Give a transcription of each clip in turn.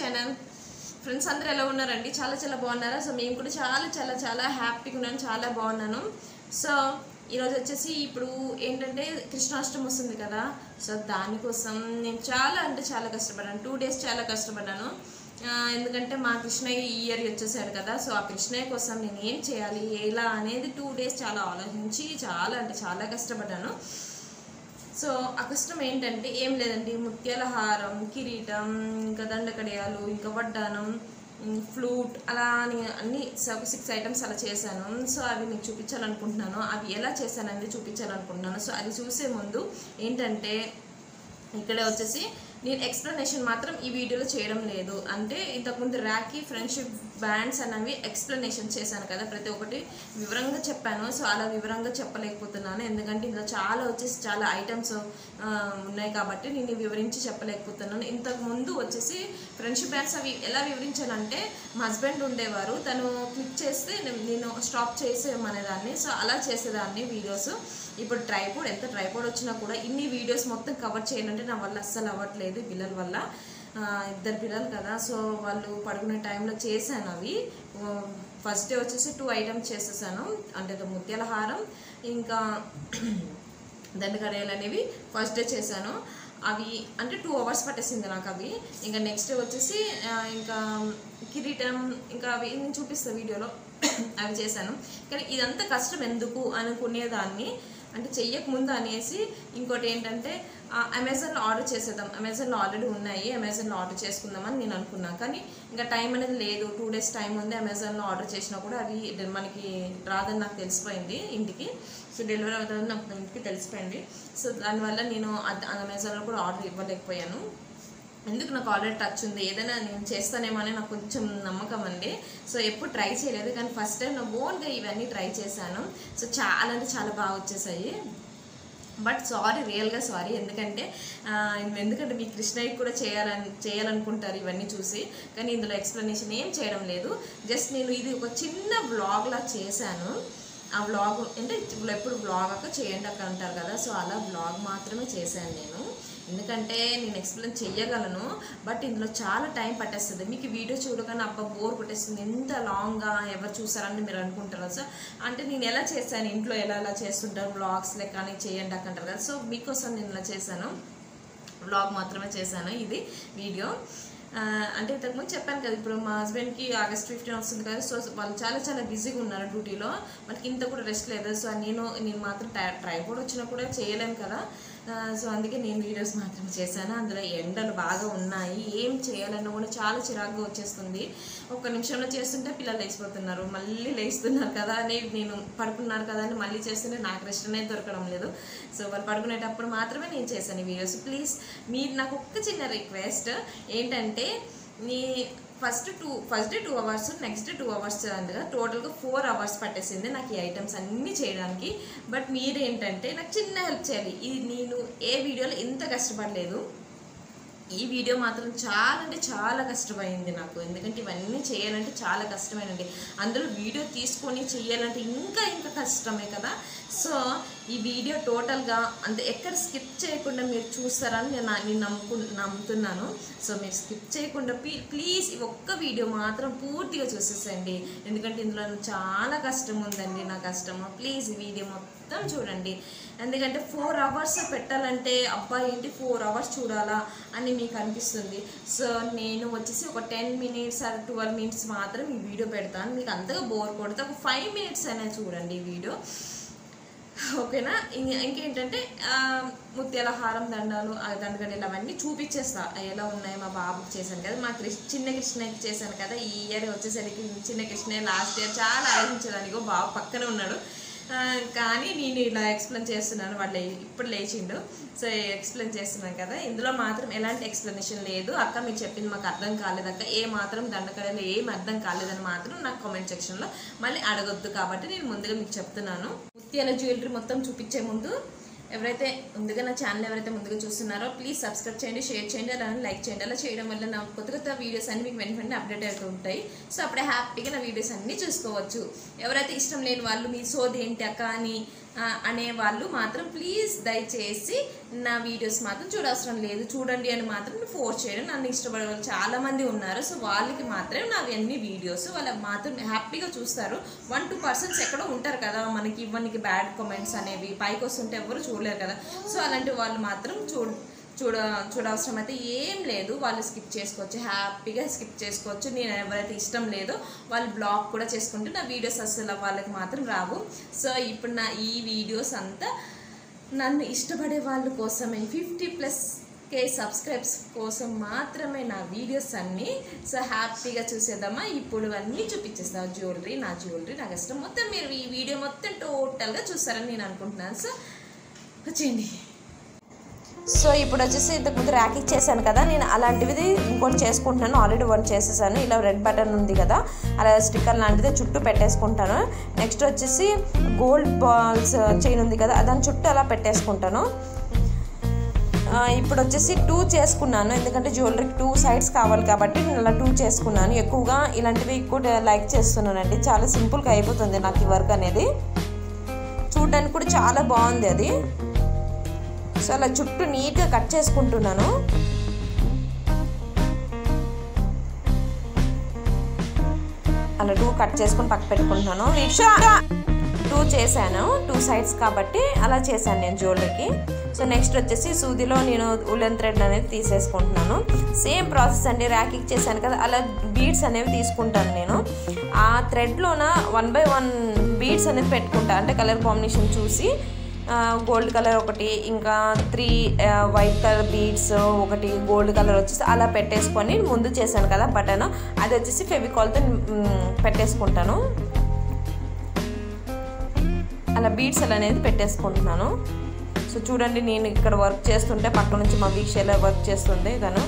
channel friends అందరూ ఎలా ఉన్నారండి చాలా చాలా బాగున్నారా సో మేము కూడా చాలా చాలా చాలా హ్యాపీగా ఉన్నాను చాలా బాగున్నాను సో ఈరోజు వచ్చేసి ఇప్పుడు ఏంటంటే కృష్ణాష్టమి వస్తుంది కదా సో దానికోసం నేను చాలా అంటే చాలా కష్టపడ్డాను టూ డేస్ చాలా కష్టపడ్డాను ఆ, ఎందుకంటే మా కృష్ణయ్య ఈ ఇయర్ వచ్చేసాడు కదా సో ఆ కృష్ణయ్య కోసం నేను ఏం చేయాలి ఎలా అనేది టూ డేస్ చాలా ఆలోచించి చాలా అంటే చాలా కష్టపడ్డాను సో ఆ కష్టం ఏంటంటే ఏం లేదండి ముత్యాల హారం కిరీటం ఇంకా దండకడియాలు ఇంకా వడ్డానం ఉమ్, ఫ్లూట్ అలా అని అన్ని సిక్స్ ఐటమ్స్ అలా చేశాను సో అవి మీకు చూపించాలనుకుంటున్నాను అవి ఎలా చేశానని చూపించాలనుకుంటున్నాను సో అది చూసే ముందు ఏంటంటే ఇక్కడ వచ్చేసి నేను ఎక్స్ప్లెనేషన్ మాత్రం ఈ వీడియోలో చేయడం లేదు అంటే ఇంతకుముందు ర్యాకీ ఫ్రెండ్షిప్ బ్యాండ్స్ అనేవి ఎక్స్ప్లెనేషన్ చేశాను కదా ప్రతి ఒక్కటి వివరంగా చెప్పాను సో అలా వివరంగా చెప్పలేకపోతున్నాను ఎందుకంటే ఇందులో చాలా వచ్చేసి చాలా ఐటమ్స్ ఉన్నాయి కాబట్టి నేను వివరించి చెప్పలేకపోతున్నాను ఇంతకు ముందు వచ్చేసి ఫ్రెండ్షిప్ బ్యాండ్స్ అవి ఎలా వివరించానంటే మా హస్బెండ్ ఉండేవారు తను క్లిక్ చేస్తే నేను- నేను స్టాప్ చేసేమనేదాన్ని సో అలా చేసేదాన్ని వీడియోస్ ఇప్పుడు ట్రైపోడ్ ఎంత ట్రైపోడ్ వచ్చినా కూడా ఇన్ని వీడియోస్ మొత్తం కవర్ చేయాలంటే నా వల్ల అస్సలు అవ్వట్లేదు పిల్లల వల్ల ఆ, ఇద్దరు పిల్లలు కదా సో వాళ్ళు పడుకునే టైంలో చేశాను అవి ఫస్ట్ డే వచ్చేసి టూ ఐటమ్స్ చేసేసాను అంటే ఇది ముత్యాల హారం ఇంకా దండకడేలు అనేవి ఫస్ట్ డే చేశాను అవి అంటే టూ అవర్స్ పట్టేసింది నాకు అవి ఇంకా నెక్స్ట్ వచ్చేసి ఆ, ఇంకా కిరీటం ఇంకా అవి నేను చూపిస్తాను వీడియోలో అవి చేశాను కానీ ఇదంతా కష్టం ఎందుకు అనుకునేదాన్ని అంటే చెయ్యక ముందు అనేసి ఇంకోటి ఏంటంటే ఆ, అమెజాన్లో ఆర్డర్ చేసేద్దాం అమెజాన్లో ఆల్రెడీ ఉన్నాయి అమెజాన్లో ఆర్డర్ చేసుకుందామని నేను అనుకున్నాను కానీ ఇంకా టైం అనేది లేదు టూ డేస్ టైం ఉంది అమెజాన్లో ఆర్డర్ చేసినా కూడా అది డె- మనకి రాదని నాకు తెలిసిపోయింది ఇంటికి సో డెలివరీ అవుతుందని నాకు ఇంటికి తెలిసిపోయింది సో దానివల్ల నేను అది అమెజాన్లో కూడా ఆర్డర్ ఇవ్వలేకపోయాను ఎందుకు నాకు ఆల్రెడీ టచ్ ఉంది ఏదైనా నేను చేస్తానేమో అని నాకు కొంచెం నమ్మకం అండి సో ఎప్పుడు ట్రై చేయలేదు కానీ ఫస్ట్ టైం నా ఓన్గా ఇవన్నీ ట్రై చేశాను సో చాలా అంటే చాలా బాగా వచ్చేసాయి బట్ సారీ రియల్గా సారీ ఎందుకంటే ఆ, ఎందుకంటే మీ కృష్ణయ్య కూడా చేయాలని చేయాలనుకుంటారు ఇవన్నీ చూసి కానీ ఇందులో ఎక్స్ప్లెనేషన్ ఏం చేయడం లేదు జస్ట్ నేను ఇది ఒక చిన్న వ్లాగ్లా చేశాను ఆ వ్లాగ్ అంటే ఎప్పుడు వ్లాగ్ అక్క చేయండి అక్క అంటారు కదా సో అలా వ్లాగ్ మాత్రమే చేశాను నేను ఎందుకంటే నేను ఎక్స్ప్లెయిన్ చెయ్యగలను బట్ ఇందులో చాలా టైం పట్టేస్తుంది మీకు ఈ వీడియో చూడగానే అబ్బా బోర్ కొట్టేస్తుంది ఎంత లాంగ్గా ఎవరు చూసారని మీరు అనుకుంటారు సో అంటే నేను ఎలా చేశాను ఇంట్లో ఎలా ఎలా చేస్తుంటారు బ్లాగ్స్ లెక్క అని చేయండి అక్క అంటారు కదా సో మీకోసం నేను ఇలా చేశాను వ్లాగ్ మాత్రమే చేశాను ఇది వీడియో ఆ, అంటే ఇంతకుముందు చెప్పాను కదా ఇప్పుడు మా హస్బెండ్కి ఆగస్ట్ ఫిఫ్టీన్ వస్తుంది కదా సో వాళ్ళు చాలా చాలా బిజీగా ఉన్నారు డ్యూటీలో మనకి ఇంత కూడా రెస్ట్ లేదు సో నేను నేను మాత్రం ట్రై ట్రైపోర్డ్ వచ్చినా కూడా చేయలేము కదా ఆ, సో అందుకే నేను వీడియోస్ మాత్రం చేశాను అందులో ఎండలు బాగా ఉన్నాయి ఏం చేయాలన్నా కూడా చాలా చిరాకుగా వచ్చేస్తుంది ఒక నిమిషంలో చేస్తుంటే పిల్లలు లేచిపోతున్నారు మళ్ళీ లేస్తున్నారు కదా అని నేను పడుకున్నారు కదా అని మళ్ళీ చేస్తుంటే నాకు రెస్ట్ అనేది దొరకడం లేదు సో వాళ్ళు పడుకునేటప్పుడు మాత్రమే నేను చేశాను ఈ వీడియోస్ ప్లీజ్ మీరు నాకు ఒక్క చిన్న రిక్వెస్ట్ ఏంటంటే నీ first two first day two hours next day two hours అందుగా టోటల్గా ఫోర్ అవర్స్ పట్టేసింది నాకు ఈ ఐటమ్స్ అన్నీ చేయడానికి బట్ మీరేంటంటే నాకు చిన్న హెల్ప్ చేయాలి ఇది నేను ఏ వీడియోలో ఎంత కష్టపడలేదు ఈ వీడియో మాత్రం చాలా అంటే చాలా కష్టమైంది నాకు ఎందుకంటే ఇవన్నీ చేయాలంటే చాలా కష్టమేనండి అందులో వీడియో తీసుకొని చేయాలంటే ఇంకా ఇంకా కష్టమే కదా సో ఈ వీడియో టోటల్గా అంటే ఎక్కడ స్కిప్ చేయకుండా మీరు చూస్తారని నేను నేను నమ్ముకు నమ్ముతున్నాను సో మీరు స్కిప్ చేయకుండా ప్లీ- ప్లీజ్ ఈ ఒక్క వీడియో మాత్రం పూర్తిగా చూసేసండి ఎందుకంటే ఇందులో చాలా కష్టం ఉందండి నా కష్టము ప్లీజ్ ఈ వీడియో మొత్తం చూడండి ఎందుకంటే ఫోర్ అవర్స్ పెట్టాలంటే అబ్బా ఏంటి ఫోర్ అవర్స్ చూడాలా అని మీకు అనిపిస్తుంది సో నేను వచ్చేసి ఒక ten minutes or twelve minutes మాత్రం ఈ వీడియో పెడతాను మీకు అంతగా బోర్ కొడితే ఒక ఫైవ్ మినిట్స్ అయినా చూడండి ఈ వీడియో ఓకేనా ఇం- ఇంకేంటంటే ఆ, ముత్యాల హారం దండాలు ఆ దండగడ్డలు అవన్నీ చూపించేస్తా ఎలా ఉన్నాయి మా బాబుకి చేశాను కదా మా కృష్ణ చిన్న కృష్ణకి చేశాను కదా ఈ ఇయర్ వచ్చేసరికి చిన్న కృష్ణ లాస్ట్ ఇయర్ చాలా ఆలోచించేదానికో బాబు పక్కనే ఉన్నాడు ఆ, కానీ నేను ఇలా ఎక్స్ప్లెయిన్ చేస్తున్నాను వాళ్ళు ఇప్పుడు లేచిండు సో ఎక్స్ప్లెయిన్ చేస్తున్నాను కదా ఇందులో మాత్రం ఎలాంటి ఎక్స్ప్లెనేషన్ లేదు అక్క మీరు చెప్పింది మాకు అర్థం కాలేదు అక్క ఏ మాత్రం దండకడలో ఏం అర్థం కాలేదని మాత్రం నాకు కామెంట్ సెక్షన్లో మళ్ళీ అడగొద్దు కాబట్టి నేను ముందుగా మీకు చెప్తున్నాను ముత్యాల జ్యువెలరీ మొత్తం చూపించే ముందు ఎవరైతే ముందుగా నా ఛానల్ ఎవరైతే ముందుగా చూస్తున్నారో ప్లీజ్ సబ్స్క్రైబ్ చేయండి షేర్ చేయండి అలానే లైక్ చేయండి అలా చేయడం వల్ల నా కొత్త కొత్త వీడియోస్ అన్ని మీకు వెంట వెంటనే అప్డేట్ అవుతూ ఉంటాయి సో అప్పుడే హ్యాపీగా నా వీడియోస్ అన్నీ చూసుకోవచ్చు ఎవరైతే ఇష్టం లేని వాళ్ళు మీ సోది ఏంటి అక్క అని ఆ, అనే వాళ్ళు మాత్రం ప్లీజ్ దయచేసి నా వీడియోస్ మాత్రం చూడవసరం లేదు చూడండి అని మాత్రం ఫోర్స్ చేయడం నన్ను ఇష్టపడే వాళ్ళు చాలా మంది ఉన్నారు సో వాళ్ళకి మాత్రమే నావి అన్ని వీడియోస్ వాళ్ళకి మాత్రం హ్యాపీగా చూస్తారు వన్ టూ పర్సన్స్ ఎక్కడో ఉంటారు కదా మనకి ఇవ్వనికి బ్యాడ్ కామెంట్స్ అనేవి పైకి వస్తుంటే ఎవరు చూడలేరు కదా సో అలాంటి వాళ్ళు మాత్రం చూడ చూడ చూడవసరం అయితే ఏం లేదు వాళ్ళు స్కిప్ చేసుకోవచ్చు హ్యాపీగా స్కిప్ చేసుకోవచ్చు నేను ఎవరైతే ఇష్టం లేదో వాళ్ళు బ్లాగ్ కూడా చేసుకుంటే నా వీడియోస్ అసలు వాళ్ళకి మాత్రం రావు సో ఇప్పుడు నా ఈ వీడియోస్ అంతా నన్ను ఇష్టపడే వాళ్ళ కోసమే ఫిఫ్టీ ప్లస్ కే సబ్స్క్రైబ్స్ కోసం మాత్రమే నా వీడియోస్ అన్నీ సో హ్యాపీగా చూసేద్దామా ఇప్పుడు అన్నీ చూపించేస్తాను జ్యువెలరీ నా జ్యువెలరీ నాకు ఇష్టం మొత్తం మీరు ఈ వీడియో మొత్తం టోటల్గా చూస్తారని నేను అనుకుంటున్నాను సో వచ్చేయండి సో ఇప్పుడు వచ్చేసి ఇంతకుముందు ర్యాకింగ్ చేశాను కదా నేను అలాంటివి ఇంకోటి చేసుకుంటున్నాను ఆల్రెడీ వన్ చేసేసాను ఇలా రెడ్ బటన్ ఉంది కదా అలా స్టిక్కర్ లాంటిది చుట్టూ పెట్టేసుకుంటాను నెక్స్ట్ వచ్చేసి గోల్డ్ బాల్స్ చైన్ ఉంది కదా దాని చుట్టూ అలా పెట్టేసుకుంటాను ఆ, ఇప్పుడు వచ్చేసి టూ చేసుకున్నాను ఎందుకంటే జ్యువెలరీకి టూ సైడ్స్ కావాలి కాబట్టి నేను అలా టూ చేసుకున్నాను ఎక్కువగా ఇలాంటివి ఎక్కువ లైక్ చేస్తున్నానండి చాలా సింపుల్గా అయిపోతుంది నాకు ఈ వర్క్ అనేది చూడడానికి కూడా చాలా బాగుంది అది సో అలా చుట్టూ నీట్గా కట్ చేసుకుంటున్నాను అలా టూ కట్ చేసుకుని పక్క పెట్టుకుంటున్నాను టూ చేశాను టూ సైడ్స్ కాబట్టి అలా చేశాను నేను జ్యువెలరీకి సో నెక్స్ట్ వచ్చేసి సూదిలో నేను ఉలెన్ థ్రెడ్ అనేది తీసేసుకుంటున్నాను సేమ్ ప్రాసెస్ అండి ర్యాకింగ్ చేశాను కదా అలా బీడ్స్ అనేవి తీసుకుంటాను నేను ఆ థ్రెడ్లోన వన్ బై వన్ బీడ్స్ అనేది పెట్టుకుంటాను అంటే కలర్ కాంబినేషన్ చూసి గోల్డ్ కలర్ ఒకటి ఇంకా త్రీ వైట్ కలర్ బీడ్స్ ఒకటి గోల్డ్ కలర్ వచ్చేసి అలా పెట్టేసుకొని ముందు చేశాను కదా బటన్ అది వచ్చేసి ఫెవికాల్తో పెట్టేసుకుంటాను అలా బీడ్స్ అలా అనేది పెట్టేసుకుంటున్నాను సో చూడండి నేను ఇక్కడ వర్క్ చేస్తుంటే పక్క నుంచి మా వీక్షలో వర్క్ చేస్తుంది తను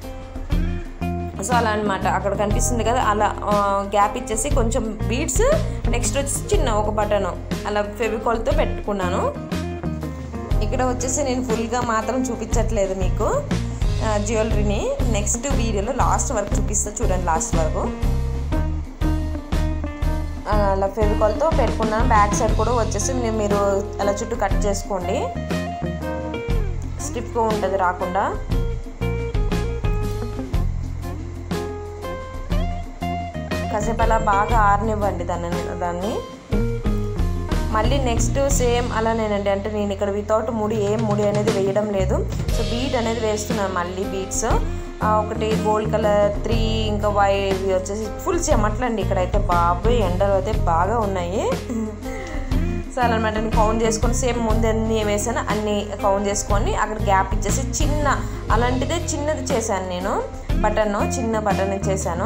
సో అలా అనమాట అక్కడ కనిపిస్తుంది కదా అలా గ్యాప్ ఇచ్చేసి కొంచెం బీడ్స్ నెక్స్ట్ వచ్చేసి చిన్న ఒక బటన్ అలా ఫెవికాల్తో పెట్టుకున్నాను ఇక్కడ వచ్చేసి నేను ఫుల్గా మాత్రం చూపించట్లేదు మీకు జ్యువెలరీని నెక్స్ట్ వీడియోలో లాస్ట్ వరకు చూపిస్తా చూడండి లాస్ట్ వరకు అలా ఫెవికాల్తో పెట్టుకున్నాను బ్యాక్ సైడ్ కూడా వచ్చేసి నేను మీరు అలా చుట్టూ కట్ చేసుకోండి స్టిఫ్గా ఉంటుంది రాకుండా కాసేపు అలా బాగా ఆరనివ్వండి దాన్ని దాన్ని మళ్ళీ నెక్స్ట్ సేమ్ అలానేనండి అంటే నేను ఇక్కడ వితౌట్ ముడి ఏం ముడి అనేది వేయడం లేదు సో బీట్ అనేది వేస్తున్నాను మళ్ళీ బీట్స్ ఒకటి గోల్డ్ కలర్ త్రీ ఇంకా వై వచ్చేసి ఫుల్ చెమట్లండి ఇక్కడైతే బాబు ఎండలు అయితే బాగా ఉన్నాయి సో అలా అనమాట నేను కౌంట్ చేసుకొని సేమ్ ముందు అన్ని వేసాను అన్ని కౌంట్ చేసుకొని అక్కడ గ్యాప్ ఇచ్చేసి చిన్న అలాంటిదే చిన్నది చేశాను నేను బటన్ చిన్న బటన్ చేశాను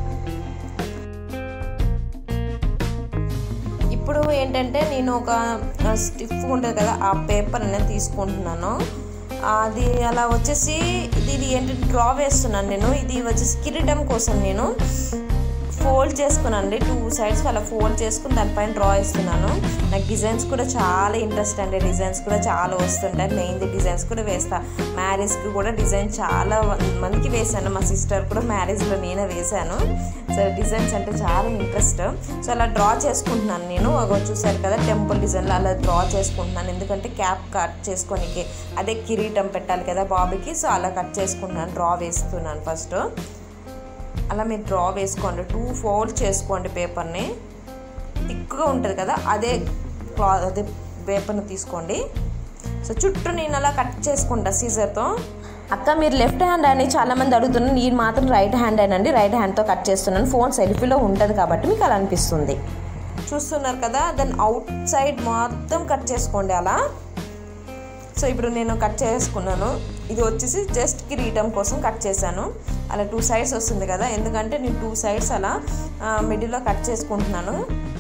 ఇప్పుడు ఏంటంటే నేను ఒక స్టిఫ్ ఉంటుంది కదా ఆ పేపర్ అనేది తీసుకుంటున్నాను అది అలా వచ్చేసి ఇది ఇది ఏంటంటే డ్రా వేస్తున్నాను నేను ఇది వచ్చేసి కిరీటం కోసం నేను ఫోల్డ్ చేసుకున్నానండి టూ సైడ్స్ అలా ఫోల్డ్ చేసుకుని దానిపైన డ్రా వేస్తున్నాను నాకు డిజైన్స్ కూడా చాలా ఇంట్రెస్ట్ అండి డిజైన్స్ కూడా చాలా వస్తుంటాయి మెయిన్ది డిజైన్స్ కూడా వేస్తా మ్యారేజ్కి కూడా డిజైన్ చాలా మందికి వేశాను మా సిస్టర్ కూడా మ్యారేజ్లో నేనే వేశాను సో డిజైన్స్ అంటే చాలా ఇంట్రెస్ట్ సో అలా డ్రా చేసుకుంటున్నాను నేను ఒక చూసారు కదా టెంపుల్ డిజైన్లో అలా డ్రా చేసుకుంటున్నాను ఎందుకంటే క్యాప్ కట్ చేసుకోనికి అదే కిరీటం పెట్టాలి కదా బాబుకి సో అలా కట్ చేసుకుంటున్నాను డ్రా వేస్తున్నాను ఫస్ట్ అలా మీరు డ్రా వేసుకోండి టూ ఫోల్డ్ చేసుకోండి పేపర్ని థిక్గా ఉంటుంది కదా అదే క్లాత్ అదే పేపర్ని తీసుకోండి సో చుట్టూ నేను అలా కట్ చేసుకుంటా సీజర్తో అక్క మీరు లెఫ్ట్ హ్యాండ్ అని చాలామంది అడుగుతున్నారు నేను మాత్రం రైట్ హ్యాండ్ అండి రైట్ హ్యాండ్తో కట్ చేస్తున్నాను ఫోన్ సెల్ఫీలో ఉంటుంది కాబట్టి మీకు అలా అనిపిస్తుంది చూస్తున్నారు కదా దాన్ని అవుట్ సైడ్ మొత్తం కట్ చేసుకోండి అలా సో ఇప్పుడు నేను కట్ చేసుకున్నాను ఇది వచ్చేసి జస్ట్ కిరీటం కోసం కట్ చేశాను అలా టూ సైడ్స్ వస్తుంది కదా ఎందుకంటే నేను టూ సైడ్స్ అలా మిడిల్లో కట్ చేసుకుంటున్నాను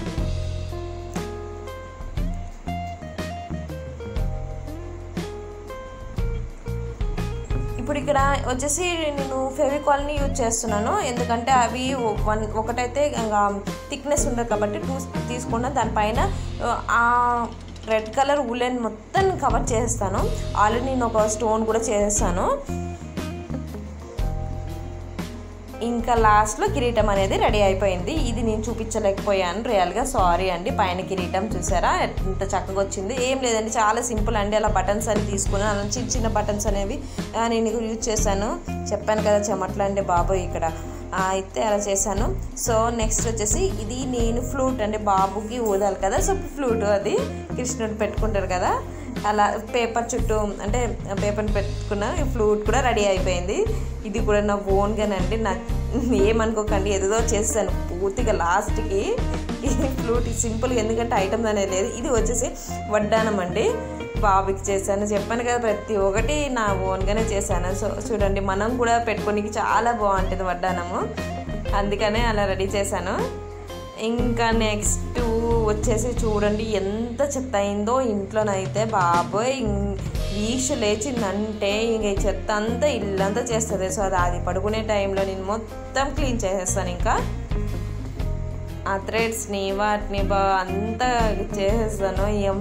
ఇప్పుడు ఇక్కడ వచ్చేసి నేను ఫెవికాల్ని యూజ్ చేస్తున్నాను ఎందుకంటే అవి వన్ ఒకటైతే ఇంకా థిక్నెస్ ఉండదు కాబట్టి టూ తీసుకున్న దానిపైన ఆ రెడ్ కలర్ ఉలెన్ మొత్తం కవర్ చేస్తాను ఆల్రెడీ నేను ఒక స్టోన్ కూడా చేస్తాను ఇంకా లాస్ట్లో కిరీటం అనేది రెడీ అయిపోయింది ఇది నేను చూపించలేకపోయాను రియల్గా సారీ అండి పైన కిరీటం చూసారా ఎంత చక్కగా వచ్చింది ఏం లేదండి చాలా సింపుల్ అండి అలా బటన్స్ అని తీసుకున్నాను అలా చిన్న చిన్న బటన్స్ అనేవి ఆ, నేను యూజ్ చేశాను చెప్పాను కదా చెమట్ల అంటే బాబోయ్ ఇక్కడ ఆ, అయితే అలా చేశాను సో నెక్స్ట్ వచ్చేసి ఇది నేను ఫ్లూట్ అంటే బాబుకి ఊదాలి కదా సో ఫ్లూట్ అది కృష్ణుడు పెట్టుకుంటారు కదా అలా పేపర్ చుట్టూ అంటే పేపర్ పెట్టుకున్న ఈ ఫ్లూట్ కూడా రెడీ అయిపోయింది ఇది కూడా నా ఓన్గానండి నాకు ఏమనుకోకండి ఏదో చేస్తాను పూర్తిగా లాస్ట్కి ఈ ఫ్లూట్ సింపుల్గా ఎందుకంటే ఐటమ్ అనేది లేదు ఇది వచ్చేసి వడ్డానం అండి బాబుకి చేశాను చెప్పాను కదా ప్రతి ఒక్కటి నా ఓన్గానే చేశాను సో చూడండి మనం కూడా పెట్టుకోనికి చాలా బాగుంటుంది వడ్డానము అందుకనే అలా రెడీ చేశాను ఇంకా నెక్స్ట్ వచ్చేసి చూడండి ఎంత చెత్త అయిందో ఇంట్లోనైతే బాబోయ్ ఇం- ఈష లేచిందంటే ఇంక ఈ చెత్త అంతా ఇల్లంతా చేస్తుంది సో అది అది పడుకునే టైంలో నేను మొత్తం క్లీన్ చేసేస్తాను ఇంకా ఆ థ్రెడ్స్ని వాటిని బా అంతా చేసేస్తాను ఏం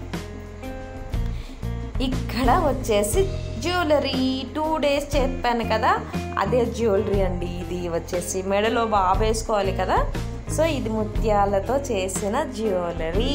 ఇక్కడ వచ్చేసి జ్యువెలరీ టూ డేస్ చెప్పాను కదా అదే జ్యువెలరీ అండి ఇది వచ్చేసి మెడలో బాగా వేసుకోవాలి కదా సో ఇది ముత్యాలతో చేసిన జ్యువెలరీ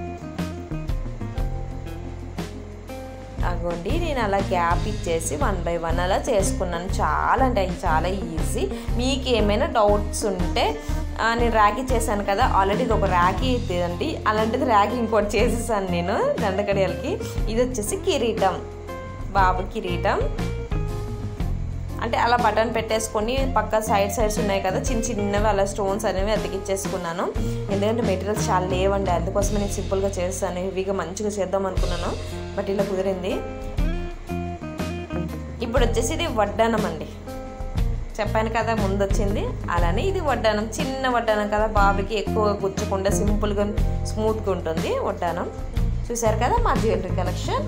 అగోండి నేను అలా గ్యాప్ ఇచ్చేసి వన్ బై వన్ అలా చేసుకున్నాను చాలా అంటే అది చాలా ఈజీ మీకు ఏమైనా డౌట్స్ ఉంటే ఆ, నేను ర్యాగీ చేశాను కదా ఆల్రెడీ ఇది ఒక ర్యాగీ అవుతుందండి అలాంటిది ర్యాగీ ఇంకోటి చేసేసాను నేను దండకడియాలకి ఇది వచ్చేసి కిరీటం బాబు కిరీటం అంటే అలా బటన్ పెట్టేసుకొని పక్క సైడ్ సైడ్స్ ఉన్నాయి కదా చిన్న చిన్నవి అలా స్టోన్స్ అనేవి అతికిచ్చేసుకున్నాను ఎందుకంటే మెటీరియల్స్ చాలా లేవండి అందుకోసమే నేను సింపుల్గా చేస్తాను హెవీగా మంచిగా చేద్దాం అనుకున్నాను బట్ ఇలా కుదిరింది ఇప్పుడు వచ్చేసి ఇది వడ్డానం అండి చెప్పాను కదా ముందు వచ్చింది అలానే ఇది వడ్డానం చిన్న వడ్డానం కదా బాబుకి ఎక్కువ గుచ్చకుండా సింపుల్గా స్మూత్గా ఉంటుంది వడ్డానం చూసారు కదా మా జ్యువెలరీ కలెక్షన్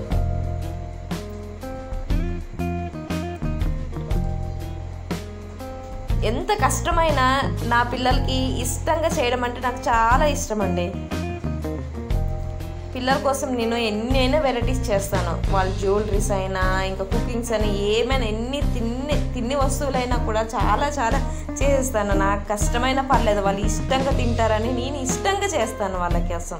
ఎంత కష్టమైనా నా పిల్లలకి ఇష్టంగా చేయడం అంటే నాకు చాలా ఇష్టం అండి పిల్లల కోసం నేను ఎన్నైనా వెరైటీస్ చేస్తాను వాళ్ళ జ్యువెలరీస్ అయినా ఇంకా కుకింగ్స్ అయినా ఏమైనా ఎన్ని తిన్ని తిన్ని వస్తువులైనా కూడా చాలా చాలా చేస్తాను నాకు కష్టమైన పర్లేదు వాళ్ళు ఇష్టంగా తింటారని నేను ఇష్టంగా చేస్తాను వాళ్ళ కోసం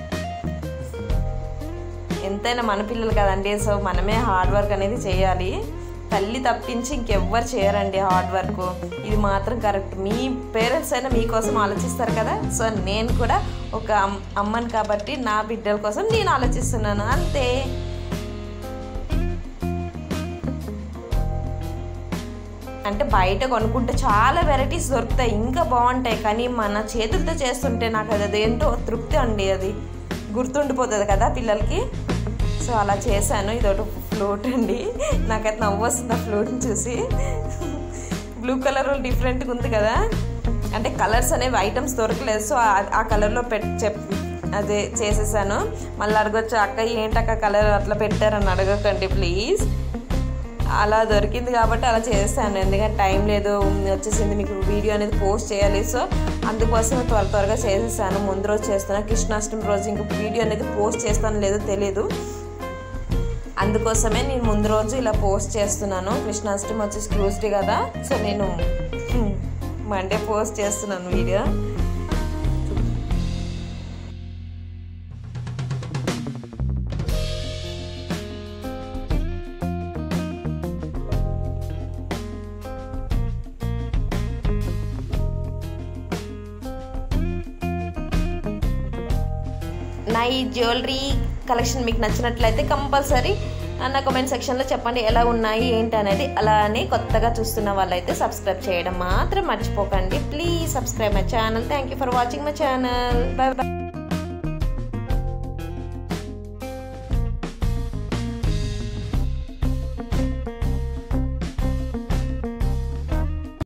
ఎంతైనా మన పిల్లలు కదండి సో మనమే హార్డ్ వర్క్ అనేది చేయాలి తల్లి తప్పించి ఇంకెవ్వరు చేయరండి హార్డ్ వర్క్ ఇది మాత్రం కరెక్ట్ మీ పేరెంట్స్ అయినా మీకోసం ఆలోచిస్తారు కదా సో నేను కూడా ఒక అమ్- అమ్మని కాబట్టి నా బిడ్డల కోసం నేను ఆలోచిస్తున్నాను అంతే అంటే బయట కొనుక్కుంటే చాలా వెరైటీస్ దొరుకుతాయి ఇంకా బాగుంటాయి కానీ మన చేతులతో చేస్తుంటే నాకు అది అదేంటో తృప్తి అండి అది గుర్తుండిపోతుంది కదా పిల్లలకి సో అలా చేశాను ఇదొకటి ఫ్లూట్ అండి నాకైతే నవ్వు వస్తుంది ఆ ఫ్లూట్ని చూసి బ్లూ కలర్ డిఫరెంట్గా ఉంది కదా అంటే కలర్స్ అనేవి ఐటమ్స్ దొరకలేదు సో ఆ- ఆ కలర్లో పెట్ చెప్ అదే చేసేసాను మళ్ళీ అడగొచ్చు అక్క ఏంటి అక్క కలర్ అట్లా పెట్టారని అడగకండి ప్లీజ్ అలా దొరికింది కాబట్టి అలా చేస్తాను ఎందుకంటే టైం లేదు వచ్చేసింది మీకు వీడియో అనేది పోస్ట్ చేయాలి సో అందుకోసం త్వర త్వరగా చేసేసాను ముందు రోజు చేస్తాను కృష్ణాష్టమి రోజు ఇంక వీడియో అనేది పోస్ట్ చేస్తాను లేదో తెలియదు అందుకోసమే నేను ముందు రోజు ఇలా పోస్ట్ చేస్తున్నాను కృష్ణాష్టమి వచ్చేసి ట్యూస్డే కదా సో నేను మండే పోస్ట్ చేస్తున్నాను వీడియో నా ఈ జ్యువెలరీ కలెక్షన్ మీకు నచ్చినట్లయితే కంపల్సరీ నా కామెంట్ సెక్షన్లో చెప్పండి ఎలా ఉన్నాయి ఏంటి అనేది అలానే కొత్తగా చూస్తున్న వాళ్ళైతే సబ్స్క్రైబ్ చేయడం మాత్రం మర్చిపోకండి please subscribe my channel thank you for watching my channel bye bye